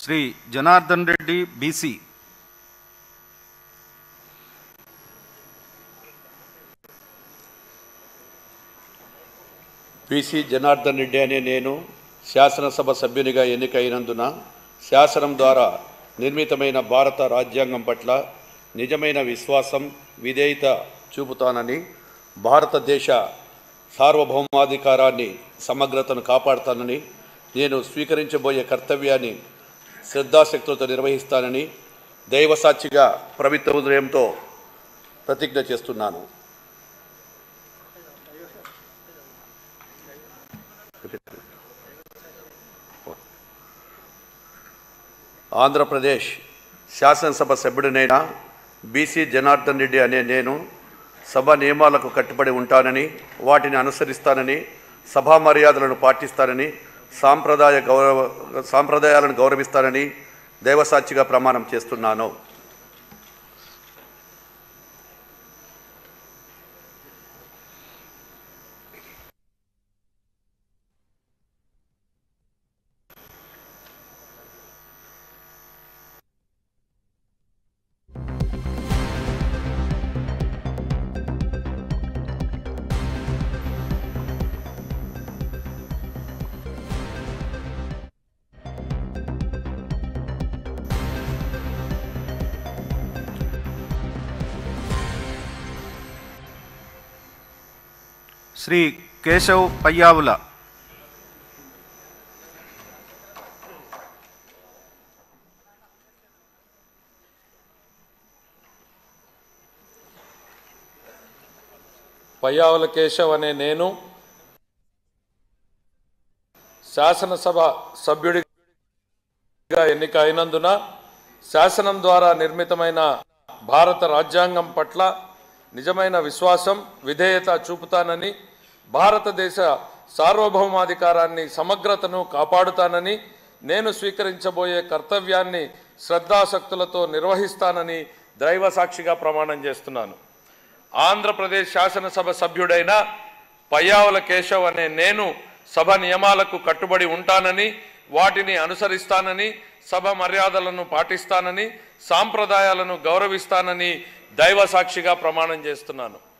Shri Janardhan Reddy BC PC Janardhan Reddy అనే నేను శాసనసభ సభ్యునిగా ఎన్నికైనందున శాసనం ద్వారా నిర్మితమైన భారత రాజ్యాంగం పట్ల నిజమైన విశ్వాసం విధేయత చూపుతానని భారతదేశ సార్వభౌమాధికారాన్ని సమగ్రతను కాపాడుతానని నేను స్వీకరించబోయే కర్తవ్యాన్ని శ్రద్ధాశక్తులతో నిర్వహిస్తానని దైవసాక్షిగా ప్రభుత్వ ఉదయంతో ప్రతిజ్ఞ చేస్తున్నాను ఆంధ్రప్రదేశ్ శాసనసభ సభ్యుడినైన బీసీ జనార్దన్ రెడ్డి అనే నేను సభ నియమాలకు కట్టుబడి ఉంటానని వాటిని అనుసరిస్తానని సభా మర్యాదలను పాటిస్తానని సాంప్రదాయ గౌరవ సాంప్రదాయాలను గౌరవిస్తానని దైవసాక్షిగా ప్రమాణం చేస్తున్నాను శ్రీ కేశవ్ పయ్యావుల పయ్యావుల కేశవ్ అనే నేను శాసనసభ సభ్యుడిగా ఎన్నిక అయినందున శాసనం ద్వారా నిర్మితమైన భారత రాజ్యాంగం పట్ల నిజమైన విశ్వాసం విధేయత చూపుతానని భారతదేశ సార్వభౌమాధికారాన్ని సమగ్రతను కాపాడుతానని నేను స్వీకరించబోయే కర్తవ్యాన్ని శ్రద్ధాసక్తులతో నిర్వహిస్తానని దైవ సాక్షిగా ప్రమాణం చేస్తున్నాను ఆంధ్రప్రదేశ్ శాసనసభ సభ్యుడైన పయ్యావుల కేశవ్ అనే నేను సభ నియమాలకు కట్టుబడి ఉంటానని వాటిని అనుసరిస్తానని సభ మర్యాదలను పాటిస్తానని సాంప్రదాయాలను గౌరవిస్తానని దైవ సాక్షిగా ప్రమాణం చేస్తున్నాను